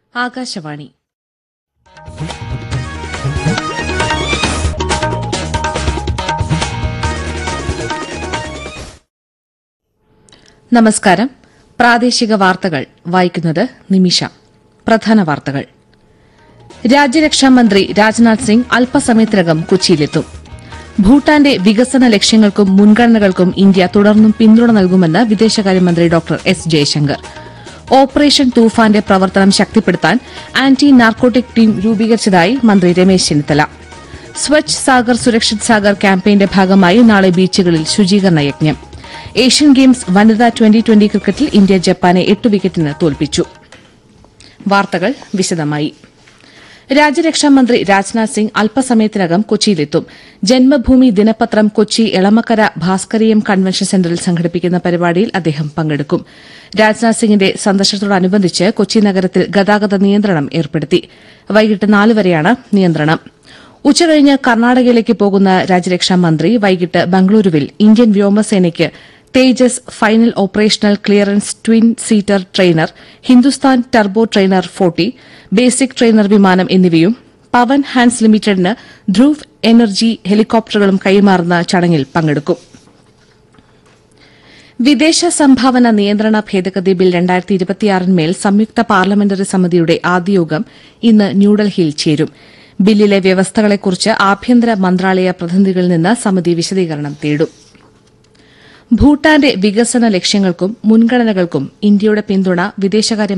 ആകാശവാണി നമസ്കാരം പ്രാദേശിക വാർത്തകൾ വായിക്കുന്നത് നിമിഷ പ്രധാന വാർത്തകൾ രാജ്യരക്ഷാമന്ത്രി രാജ്നാഥ് സിംഗ് അല്പസമയത്തിനകം കൊച്ചിയിലെത്തും ഭൂട്ടാന്റെ വികസന ലക്ഷ്യങ്ങൾക്കും മുൻഗണനകൾക്കും ഇന്ത്യ തുടർന്നും പിന്തുണ നൽകുമെന്ന് വിദേശകാര്യമന്ത്രി ഡോക്ടർ എസ് ജയശങ്കർ ഓപ്പറേഷൻ തൂഫാന്റെ പ്രവർത്തനം ശക്തിപ്പെടുത്താൻ ആന്റി നാർക്കോട്ടിക് ടീം രൂപീകരിച്ചതായി മന്ത്രി രമേശ് ചെന്നിത്തല സ്വച്ഛ് സാഗർ സുരക്ഷിത് സാഗർ ക്യാമ്പയിന്റെ ഭാഗമായി നാളെ ബീച്ചുകളിൽ ശുചീകരണ യജ്ഞം ഏഷ്യൻ ഗെയിംസ് വനിതാ ട്വന്റി ട്വന്റി ക്രിക്കറ്റിൽ ഇന്ത്യ ജപ്പാനെ എട്ട് വിക്കറ്റിന് തോൽപ്പിച്ചു വാർത്തകൾ വിശദമായി രാജ്യരക്ഷാമന്ത്രി രാജ്നാഥ് സിംഗ് അല്പസമയത്തിനകം കൊച്ചിയിലെത്തും ജന്മഭൂമി ദിനപത്രം കൊച്ചി എളമക്കര ഭാസ്കരീയം കൺവെൻഷൻ സെന്ററിൽ സംഘടിപ്പിക്കുന്ന പരിപാടിയിൽ അദ്ദേഹം പങ്കെടുക്കും രാജ്നാഥ് സിംഗിന്റെ സന്ദർശനത്തോടനുബന്ധിച്ച് കൊച്ചി നഗരത്തിൽ ഗതാഗത നിയന്ത്രണം ഏർപ്പെടുത്തി വൈകിട്ട് നാല് വരെയാണ് നിയന്ത്രണം ഉച്ചകഴിഞ്ഞ് കർണാടകയിലേക്ക് പോകുന്ന രാജ്യരക്ഷാമന്ത്രി വൈകിട്ട് ബംഗളൂരുവിൽ ഇന്ത്യൻ വ്യോമസേനയ്ക്ക് Tejas final operational clearance twin seater trainer Hindustan turbo trainer forty basic trainer വിമാനം എന്നിവയും പവൻ ഹാൻഡ്സ് ലിമിറ്റഡിന് ധ്രുവ് എനർജി ഹെലികോപ്റ്ററുകളും കൈമാറുന്ന ചടങ്ങിൽ പങ്കെടുക്കും വിദേശ സംഭാവന നിയന്ത്രണ ഭേദഗതി ബിൽ രണ്ടായിരത്തി ഇരുപത്തിയാറിന്മേൽ സംയുക്ത പാർലമെന്ററി സമിതിയുടെ ആദ്യ യോഗം ഇന്ന് ന്യൂഡൽഹിയിൽ ചേരും ബില്ലിലെ വ്യവസ്ഥകളെക്കുറിച്ച് ആഭ്യന്തര മന്ത്രാലയ പ്രതിനിധികളിൽ നിന്ന് സമിതി വിശദീകരണം തേടും ഭൂട്ടാന്റെ വികസന ലക്ഷ്യങ്ങൾക്കും മുൻഗണനകൾക്കും ഇന്ത്യയുടെ പിന്തുണ വിദേശകാര്യ